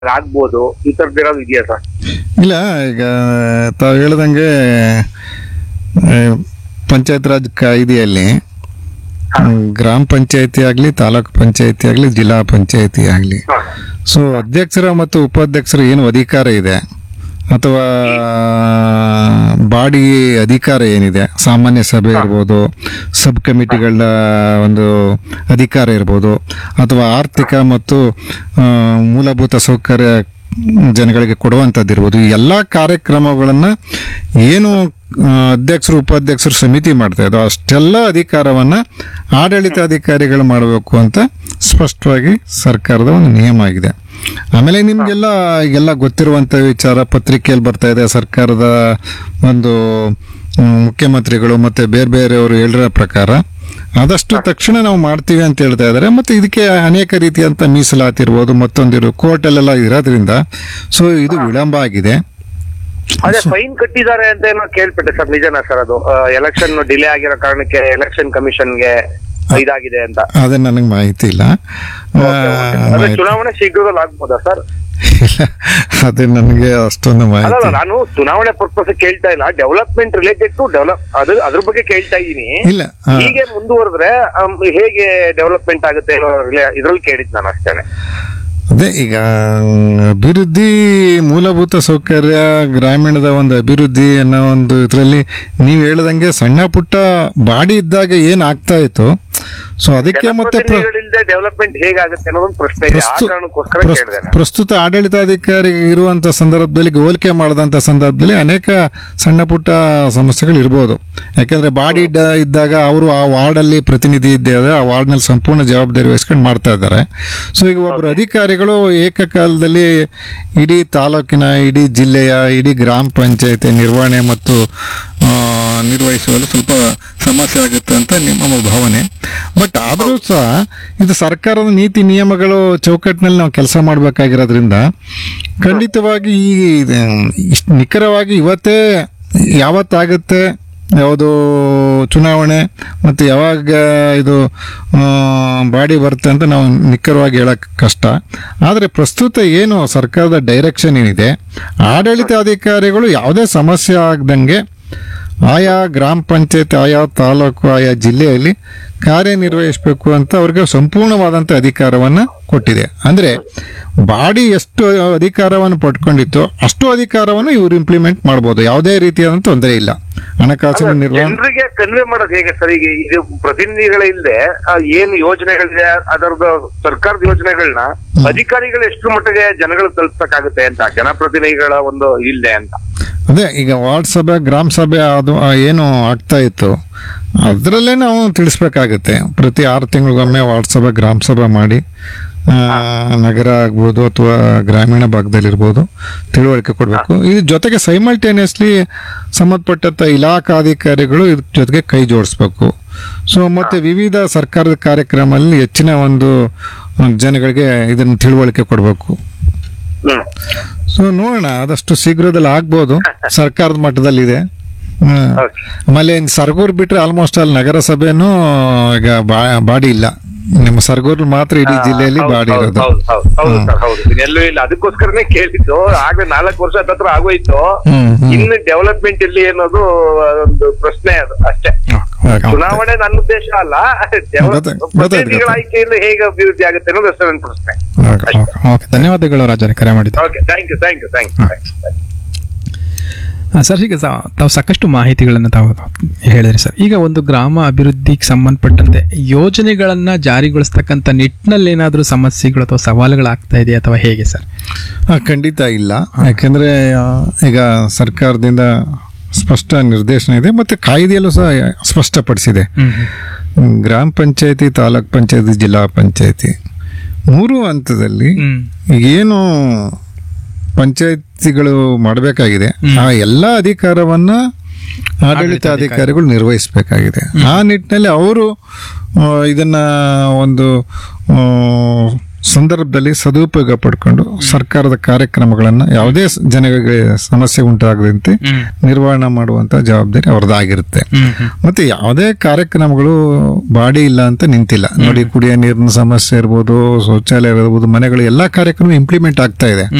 ಆಗ್ಬೋದು ಈ ತರದ್ ಏನಾದ್ರು ಇದೆಯಾ ಸರ್ ಇಲ್ಲ ಈಗ ತಾವು ಹೇಳ್ದಂಗೆ ಆ, ಪಂಚಾಯತ್ ರಾಜ್ ಕಾಯ್ದೆಯಲ್ಲಿ ಗ್ರಾಮ ಪಂಚಾಯತಿ ಆಗಲಿ ತಾಲೂಕ್ ಪಂಚಾಯತಿ ಆಗಲಿ ಜಿಲ್ಲಾ ಪಂಚಾಯತಿ ಆಗಲಿ ಸೊ ಅಧ್ಯಕ್ಷರ ಮತ್ತು ಉಪಾಧ್ಯಕ್ಷರ ಏನು ಅಧಿಕಾರ ಇದೆ ಅಥವಾ ಬಾಡಿ ಅಧಿಕಾರ ಏನಿದೆ ಸಾಮಾನ್ಯ ಸಭೆ ಇರ್ಬೋದು ಸಬ್ ಕಮಿಟಿಗಳ ಒಂದು ಅಧಿಕಾರ ಇರ್ಬೋದು ಅಥವಾ ಆರ್ಥಿಕ ಮತ್ತು ಆ, ಮೂಲಭೂತ ಸೌಕರ್ಯ ಜನಗಳಿಗೆ ಕೊಡುವಂಥದ್ದಿರ್ಬೋದು ಈ ಎಲ್ಲ ಕಾರ್ಯಕ್ರಮಗಳನ್ನು ಏನು ಆ, ಅಧ್ಯಕ್ಷರು ಉಪಾಧ್ಯಕ್ಷರು ಸಮಿತಿ ಮಾಡ್ತಾ ಇದ್ದೋ ಅಷ್ಟೆಲ್ಲ ಅಧಿಕಾರವನ್ನು ಆಡಳಿತಾಧಿಕಾರಿಗಳು ಮಾಡಬೇಕು ಅಂತ ಸ್ಪಷ್ಟವಾಗಿ ಸರ್ಕಾರದ ಒಂದು ನಿಯಮ ಆಗಿದೆ ಆಮೇಲೆ ನಿಮಗೆಲ್ಲ ಈಗೆಲ್ಲ ಗೊತ್ತಿರುವಂಥ ವಿಚಾರ ಪತ್ರಿಕೆಯಲ್ಲಿ ಬರ್ತಾ ಇದೆ ಸರ್ಕಾರದ ಒಂದು ಮ್, ಮುಖ್ಯಮಂತ್ರಿಗಳು ಮತ್ತೆ ಬೇರೆ ಬೇರೆಯವರು ಹೇಳಿರೋ ಪ್ರಕಾರ ಆದಷ್ಟು ತಕ್ಷಣ ನಾವು ಮಾಡ್ತೀವಿ ಅಂತ ಹೇಳ್ತಾ ಇದ್ದಾರೆ ಮತ್ತೆ ಇದಕ್ಕೆ ಅನೇಕ ರೀತಿಯಂತ ಮೀಸಲಾತಿ ಇರ್ಬೋದು ಮತ್ತೊಂದಿರು ಕೋರ್ಟಲ್ಲೆಲ್ಲ ಇರೋದ್ರಿಂದ ಸೊ ಇದು ವಿಳಂಬ ಆಗಿದೆ ಅದೇ ಫೈನ್ ಕಟ್ಟಿದ್ದಾರೆ ಅಂತ ಏನೋ ಕೇಳ್ಪಟ್ಟೆ ಸರ್ ನಿಜನಾ ಸರ್ ಅದು ಎಲೆಕ್ಷನ್ ಡಿಲೇ ಆಗಿರೋ ಕಾರಣಕ್ಕೆ ಎಲೆಕ್ಷನ್ ಕಮಿಷನ್ಗೆ ಇದಾಗಿದೆ ಅಂತ ಅದೇ ನನಗೆ ಮಾಹಿತಿ ಇಲ್ಲ ಆ, ಅದೇ ಮಾಹಿತಿ- ಚುನಾವಣೆ ಶೀಘ್ರದಲ್ಲಿ ಆಗ್ಬೋದಾ ಸರ್ ಇಲ್ಲ ಅದೇ ನನಗೆ ಅಷ್ಟೊಂದು ಅಲ್ಲ ಮಾಹಿತಿ ನಾನು ಚುನಾವಣೆ ಪರ್ಪಸ್ ಕೇಳ್ತಾ ಇಲ್ಲ ಡೆವಲಪ್ಮೆಂಟ್ ರಿಲೇಟೆಡ್ ಟು ಡೆವಲಪ್ ಅದ್ರ ಅದ್ರ ಬಗ್ಗೆ ಕೇಳ್ತಾ ಇದ್ದೀನಿ ಇಲ್ಲ ಆ, ಹೀಗೆ ಮುಂದುವರೆದ್ರೆ ಆಮ್, ಹೇಗೆ ಡೆವಲಪ್ಮೆಂಟ್ ಆಗುತ್ತೆ ಅನ್ನೋ ರಿಲೇ- ಇದ್ರಲ್ಲಿ ಕೇಳಿದ್ ನಾನು ಅಷ್ಟೇನೆ ಅದೇ ಈಗ ಅಭಿವೃದ್ಧಿ ಮೂಲಭೂತ ಸೌಕರ್ಯ ಗ್ರಾಮೀಣದ ಒಂದು ಅಭಿವೃದ್ಧಿ ಅನ್ನೋ ಒಂದು ಇದರಲ್ಲಿ ನೀವು ಹೇಳ್ದಂಗೆ ಸಣ್ಣ ಪುಟ್ಟ ಬಾಡಿ ಇದ್ದಾಗ ಏನ್ ಆಗ್ತಾ ಇತ್ತು ಸೊ ಅದಕ್ಕೆ ಮತ್ತೆ ಪ್ರ- ಜನಪ್ರತಿನಿಧಿಗಳಿಲ್ದೆ ಡೆವಲಪ್ಮೆಂಟ್ ಹೇಗಾಗುತ್ತೆ ಅನ್ನೋದೊಂದು ಪ್ರಶ್ನೆ ಇದೆ ಆ ಪ್ರಸ್ತು- ಕಾರಣಕ್ಕೋಸ್ಕರ ಪ್ರಸ್- ಕೇಳಿದೆ ನಾನು. ಪ್ರಸ್ತುತ ಆಡಳಿತಾಧಿಕಾರಿ ಇರುವಂತ ಸಂದರ್ಭದಲ್ಲಿ ಹೋಲಿಕೆ ಮಾಡದಂತ ಸಂದರ್ಭದಲ್ಲಿ ಅನೇಕ ಸಣ್ಣ ಪುಟ್ಟ ಸಮಸ್ಯೆಗಳು ಇರ್ಬೋದು ಯಾಕಂದ್ರೆ ಬಾಡಿ ಇದ್ದ- ಇದ್ದಾಗ ಅವರು ಆ ವಾರ್ಡಲ್ಲಿ ಪ್ರತಿನಿಧಿ ಇದ್ದಾರೆ ಆ ವಾರ್ಡ್ನಲ್ಲಿ ಸಂಪೂರ್ಣ ಜವಾಬ್ದಾರಿ ವಹಿಸ್ಕೊಂಡು ಮಾಡ್ತಾ ಇದ್ದಾರೆ ಸೊ ಈಗ ಒಬ್ಬರು ಅಧಿಕಾರಿಗಳು ಏಕಕಾಲದಲ್ಲಿ ಇಡೀ ತಾಲೂಕಿನ ಇಡೀ ಜಿಲ್ಲೆಯ ಇಡೀ ಗ್ರಾಮ ಪಂಚಾಯತಿ ನಿರ್ವಹಣೆ ಮತ್ತು ಆ, ನಿರ್ವಹಿಸುವಲ್ಲಿ ಸ್ವಲ್ಪ ಸಮಸ್ಯೆ ಆಗುತ್ತೆ ಅಂತ ನಿಮ್ಮ ಭಾವನೆ ಬಟ್ ಆದರೂ ಸಹ ಇದು ಸರ್ಕಾರದ ನೀತಿ ನಿಯಮಗಳು ಚೌಕಟ್ಟಿನಲ್ಲಿ ನಾವು ಕೆಲಸ ಮಾಡಬೇಕಾಗಿರೋದ್ರಿಂದ ಖಂಡಿತವಾಗಿ ಈ ಇಷ್ಟ್ ನಿಖರವಾಗಿ ಇವತ್ತೇ ಯಾವತ್ತಾಗುತ್ತೆ ಯಾವುದು ಚುನಾವಣೆ ಮತ್ತು ಯಾವಾಗ ಇದು ಆ, ಬಾಡಿ ಬರುತ್ತೆ ಅಂತ ನಾವು ನಿಖರವಾಗಿ ಹೇಳಕ್ ಕಷ್ಟ ಆದರೆ ಪ್ರಸ್ತುತ ಏನು ಸರ್ಕಾರದ ಡೈರೆಕ್ಷನ್ ಏನಿದೆ ಆಡಳಿತಾಧಿಕಾರಿಗಳು ಯಾವುದೇ ಸಮಸ್ಯೆ ಆಗದಂಗೆ ಆಯಾ ಗ್ರಾಮ ಪಂಚಾಯತ್ ಆಯಾ ತಾಲೂಕು ಆಯಾ ಜಿಲ್ಲೆಯಲ್ಲಿ ಕಾರ್ಯನಿರ್ವಹಿಸಬೇಕು ಅಂತ ಅವ್ರಿಗೆ ಸಂಪೂರ್ಣವಾದಂಥ ಅಧಿಕಾರವನ್ನು ಕೊಟ್ಟಿದೆ ಅಂದರೆ ಬಾಡಿ ಎಷ್ಟು ಅಧಿಕಾರವನ್ನು ಪಡ್ಕೊಂಡಿತ್ತು ಅಷ್ಟು ಅಧಿಕಾರವನ್ನು ಇವರು ಇಂಪ್ಲಿಮೆಂಟ್ ಮಾಡ್ಬೋದು ಯಾವುದೇ ರೀತಿಯಾದಂಥ ತೊಂದರೆ ಇಲ್ಲ ಹಣಕಾಸಿನ ನಿರ್ವಹಣೆ ಜನರಿಗೆ ಕನ್ವೆ ಮಾಡೋದು ಹೇಗೆ ಸರ್ ಈಗ ಇದು ಪ್ರತಿನಿಧಿಗಳಿಲ್ಲದೆ ಏನ್ ಯೋಜನೆಗಳಿದೆ ಅದರದ ಸರ್ಕಾರದ ಯೋಜನೆಗಳನ್ನ ಅಧಿಕಾರಿಗಳು ಎಷ್ಟು ಮಟ್ಟಿಗೆ ಜನಗಳು ತಲುಪಕ್ಕಾಗುತ್ತೆ ಅಂತ ಜನಪ್ರತಿನಿಧಿಗಳ ಒಂದು ಇಲ್ದೆ ಅಂತ ಅದೇ ಈಗ ವಾರ್ಡ್ ಸಭೆ ಗ್ರಾಮ ಸಭೆ ಅದು ಆ, ಏನು ಆಗ್ತಾ ಇತ್ತು ಅದರಲ್ಲೇ ನಾವು ತಿಳಿಸ್ಬೇಕಾಗುತ್ತೆ ಪ್ರತಿ ಆರು ತಿಂಗಳಿಗೊಮ್ಮೆ ವಾರ್ಡ್ ಸಭೆ ಗ್ರಾಮ ಸಭೆ ಮಾಡಿ ಆ, ನಗರ ಆಗ್ಬೋದು ಅಥವಾ ಗ್ರಾಮೀಣ ಭಾಗದಲ್ಲಿರ್ಬೋದು ತಿಳುವಳಿಕೆ ಕೊಡಬೇಕು ಇದ್ರ ಜೊತೆಗೆ ಸೈಮಲ್ಟೇನಿಯಸ್ಲಿ ಸಂಬಂಧಪಟ್ಟಂಥ ಇಲಾಖಾಧಿಕಾರಿಗಳು ಇದ್ರ ಜೊತೆಗೆ ಕೈ ಜೋಡಿಸ್ಬೇಕು ಸೊ ಮತ್ತೆ ವಿವಿಧ ಸರ್ಕಾರದ ಕಾರ್ಯಕ್ರಮದಲ್ಲಿ ಹೆಚ್ಚಿನ ಒಂದು ಆ, ಜನಗಳಿಗೆ ಇದನ್ನು ತಿಳುವಳಿಕೆ ಕೊಡಬೇಕು ಹ್ಮ್ ಸೊ ನೋಡೋಣ ಆದಷ್ಟು ಶೀಘ್ರದಲ್ಲಿ ಆಗ್ಬೋದು ಸರ್ಕಾರದ ಮಟ್ಟದಲ್ಲಿದೆ ಹ್ಮ್. Okay. ಆಮೇಲೆ ಇನ್ ಸರ್ಗೂರ್ ಬಿಟ್ರೆ ಆಲ್ಮೋಸ್ಟ್ ಅಲ್ಲಿ ನಗರಸಭೆನೂ ಈಗ ಬಾ- ಬಾಡಿ ಇಲ್ಲ ನಿಮ್ಮ ಸರ್ಗೂರ್ ಮಾತ್ರ ಇಡೀ ಜಿಲ್ಲೆಯಲ್ಲಿ ಹೌದು, ಬಾಡಿ ಹೌದು, ಇರೋದು ಹೌದು, ಹೌದು, ಹೌದು ಸರ್ ಹೌದು ಎಲ್ಲೂ ಇಲ್ಲ ಅದಕ್ಕೋಸ್ಕರನೇ ಕೇಳಿದ್ದು ಆಗ್ಲೇ ನಾಲ್ಕು ವರ್ಷ ಹತ್ರ ಆಗೋಯ್ತು ಹ್ಮ್, ಹ್ಮ್. ಇನ್ನು ಡೆವಲಪ್ಮೆಂಟ್ ಇಲ್ಲಿ ಅನ್ನೋದು ಒಂದು ಪ್ರಶ್ನೆ ಅದು ಅಷ್ಟೇ ಚುನಾವಣೆ ನನ್ನ ಉದ್ದೇಶ ಅಲ್ಲ develop- ಗೊತ್ತಾಯ್ತು, ಗೊತ್ತಾಯ್ತು, ಪ್ರತಿನಿಧಿಗಳ ಗೊತ್ತಾಯ್ತು. ಆಯ್ಕೆಯಿಂದ ಹೇಗೆ ಅಭಿವೃದ್ಧಿ ಆಗುತ್ತೆ ಅನ್ನೋದು ಅಷ್ಟೇ ನನ್ನ ಪ್ರಶ್ನೆ ಓಕೆ, ಓಕೆ. ಓಕೆ ಧನ್ಯವಾದಗಳು ರಾಜರೇ ಕರೆ ಮಾಡಿದ್ದು okay thank you thank you thank you thank you ಆ, ಸರ್ ಈಗ ಸಾ- ತಾವು ಸಾಕಷ್ಟು ಮಾಹಿತಿಗಳನ್ನು ತಾವು ಹೇಳಿದ್ರಿ ಸರ್ ಈಗ ಒಂದು ಗ್ರಾಮ ಅಭಿವೃದ್ಧಿಗೆ ಸಂಬಂಧಪಟ್ಟಂತೆ ಯೋಜನೆಗಳನ್ನ ಜಾರಿಗೊಳಿಸ್ತಕ್ಕಂಥ ನಿಟ್ಟಿನಲ್ಲಿ ಏನಾದರೂ ಸಮಸ್ಯೆಗಳು ಅಥವಾ ಸವಾಲುಗಳಾಗ್ತಾ ಇದೆಯಾ ಅಥವಾ ಹೇಗೆ ಸರ್ ಆ, ಖಂಡಿತ ಇಲ್ಲ ಯಾಕೆಂದ್ರೆ ಆ, ಈಗ ಸರ್ಕಾರದಿಂದ ಸ್ಪಷ್ಟ ನಿರ್ದೇಶನ ಇದೆ ಮತ್ತೆ ಕಾಯ್ದೆಯಲ್ಲೂ ಸಹ ಸ್ಪಷ್ಟಪಡಿಸಿದೆ ಹ್ಮ್, ಗ್ರಾಮ ಪಂಚಾಯತಿ ತಾಲೂಕ್ ಪಂಚಾಯತಿ ಜಿಲ್ಲಾ ಪಂಚಾಯತಿ ಮೂರು ಹಂತದಲ್ಲಿ ಹ್ಮ್ ಏನು ಪಂಚಾಯತಿಗಳು ಮಾಡಬೇಕಾಗಿದೆ ಆ ಎಲ್ಲ ಅಧಿಕಾರವನ್ನ ಆಡಳಿತಾಧಿಕಾರಿಗಳು ನಿರ್ವಹಿಸಬೇಕಾಗಿದೆ ಆ ನಿಟ್ಟಿನಲ್ಲಿ ಅವರು ಆ, ಇದನ್ನ ಒಂದು ಆ, ಸಂದರ್ಭದಲ್ಲಿ ಸದುಪಯೋಗ ಪಡ್ಕೊಂಡು ಸರ್ಕಾರದ ಕಾರ್ಯಕ್ರಮಗಳನ್ನ ಯಾವುದೇ ಸ- ಜನಗಳಿಗೆ ಸಮಸ್ಯೆ ಉಂಟಾಗದಂತೆ ಹ್ಮ್. ನಿರ್ವಹಣೆ ಮಾಡುವಂತ ಜವಾಬ್ದಾರಿ ಅವ್ರದ್ದಾಗಿರುತ್ತೆ ಹ್ಮ್ ಹ್ಮ್ ಮತ್ತೆ ಯಾವುದೇ ಕಾರ್ಯಕ್ರಮಗಳು ಬಾಡಿ ಇಲ್ಲ ಅಂತ ನಿಂತಿಲ್ಲ ನೋಡಿ ಕುಡಿಯೋ ನೀರಿನ ಸಮಸ್ಯೆ ಇರ್ಬೋದು ಶೌಚಾಲಯ ಇರ್ಬೋದು ಮನೆಗಳು ಎಲ್ಲಾ ಕಾರ್ಯಕ್ರಮ ಇಂಪ್ಲಿಮೆಂಟ್ ಆಗ್ತಾ ಇದೆ